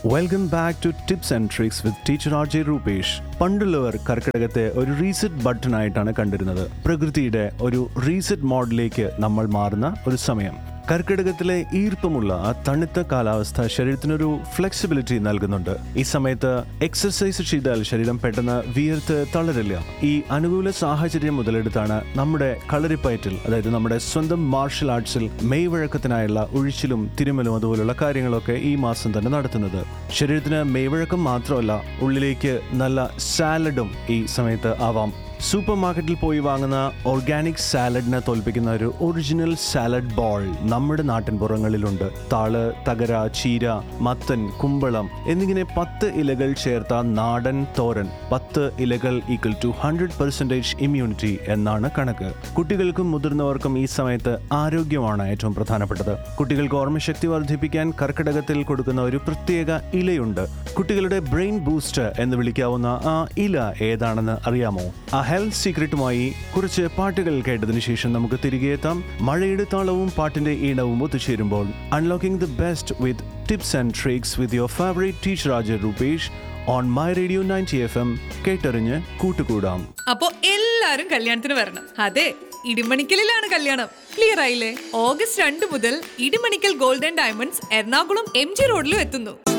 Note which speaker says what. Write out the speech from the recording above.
Speaker 1: welcome back to tips and tricks with teacher R J Rupesh പണ്ടുള്ളവർ കർക്കിടകത്തെ ഒരു reset button ആയിട്ടാണ് കണ്ടിരുന്നത് പ്രകൃതിയുടെ ഒരു റീസെറ്റ് മോഡിലേക്ക് നമ്മൾ മാറുന്ന ഒരു സമയം കർക്കിടകത്തിലെ ഈർപ്പമുള്ള ആ തണുത്ത കാലാവസ്ഥ ശരീരത്തിനൊരു ഫ്ലെക്സിബിലിറ്റി നൽകുന്നുണ്ട് ഈ സമയത്ത് എക്സസൈസ് ചെയ്താൽ ശരീരം പെട്ടെന്ന് വിയർത്ത് തളരില്ല ഈ അനുകൂല സാഹചര്യം മുതലെടുത്താണ് നമ്മുടെ കളരിപ്പയറ്റിൽ അതായത് നമ്മുടെ സ്വന്തം മാർഷൽ ആർട്സിൽ മെയ് വഴക്കത്തിനായുള്ള ഒഴിച്ചിലും തിരുമലും അതുപോലുള്ള കാര്യങ്ങളൊക്കെ ഈ മാസം തന്നെ നടത്തുന്നത് ശരീരത്തിന് മെയ്വഴക്കം മാത്രമല്ല ഉള്ളിലേക്ക് നല്ല സാലഡും ഈ സമയത്ത് ആവാം സൂപ്പർ മാർക്കറ്റിൽ പോയി വാങ്ങുന്ന ഓർഗാനിക് സാലഡിനെ തോൽപ്പിക്കുന്ന ഒരു ഒറിജിനൽ സാലഡ് ബോൾ നമ്മുടെ നാട്ടിൻപുറങ്ങളിലുണ്ട് താള് തകര ചീര മത്തൻ കുമ്പളം എന്നിങ്ങനെ പത്ത് ഇലകൾ ചേർത്ത നാടൻ തോരൻ പത്ത് ഇലകൾ equal to hundred percentage immunity എന്നാണ് കണക്ക് കുട്ടികൾക്കും മുതിർന്നവർക്കും ഈ സമയത്ത് ആരോഗ്യമാണ് ഏറ്റവും പ്രധാനപ്പെട്ടത് കുട്ടികൾക്ക് ഓർമ്മശക്തി വർദ്ധിപ്പിക്കാൻ കർക്കിടകത്തിൽ കൊടുക്കുന്ന ഒരു പ്രത്യേക ഇലയുണ്ട് കുട്ടികളുടെ ബ്രെയിൻ ബൂസ്റ്റർ എന്ന് വിളിക്കാവുന്ന ആ ഇല ഏതാണെന്ന് അറിയാമോ ആ ഹെൽത്ത് സീക്രട്ടുമായി കുറച്ച് പാട്ടുകൾ കേട്ടതിന് ശേഷം നമുക്ക് തിരികെ എത്താം മഴയുടെ താളവും പാട്ടിന്റെ ഈണവും ഒത്തുചേരുമ്പോൾ unlocking the best with tips and tricks with your favourite teacher R J Rupesh on my radio ninety F M കേട്ടറിഞ്ഞ് കൂട്ടുകൂടാം
Speaker 2: അപ്പോ എല്ലാരും കല്യാണത്തിന് വരണം അതെ ഇടിമണിക്കലിലാണ് കല്യാണം ക്ലിയർ ആയില്ലേ ഓഗസ്റ്റ് രണ്ട് മുതൽ Edimannickal golden diamonds Ernakulam M G റോഡിലും എത്തുന്നു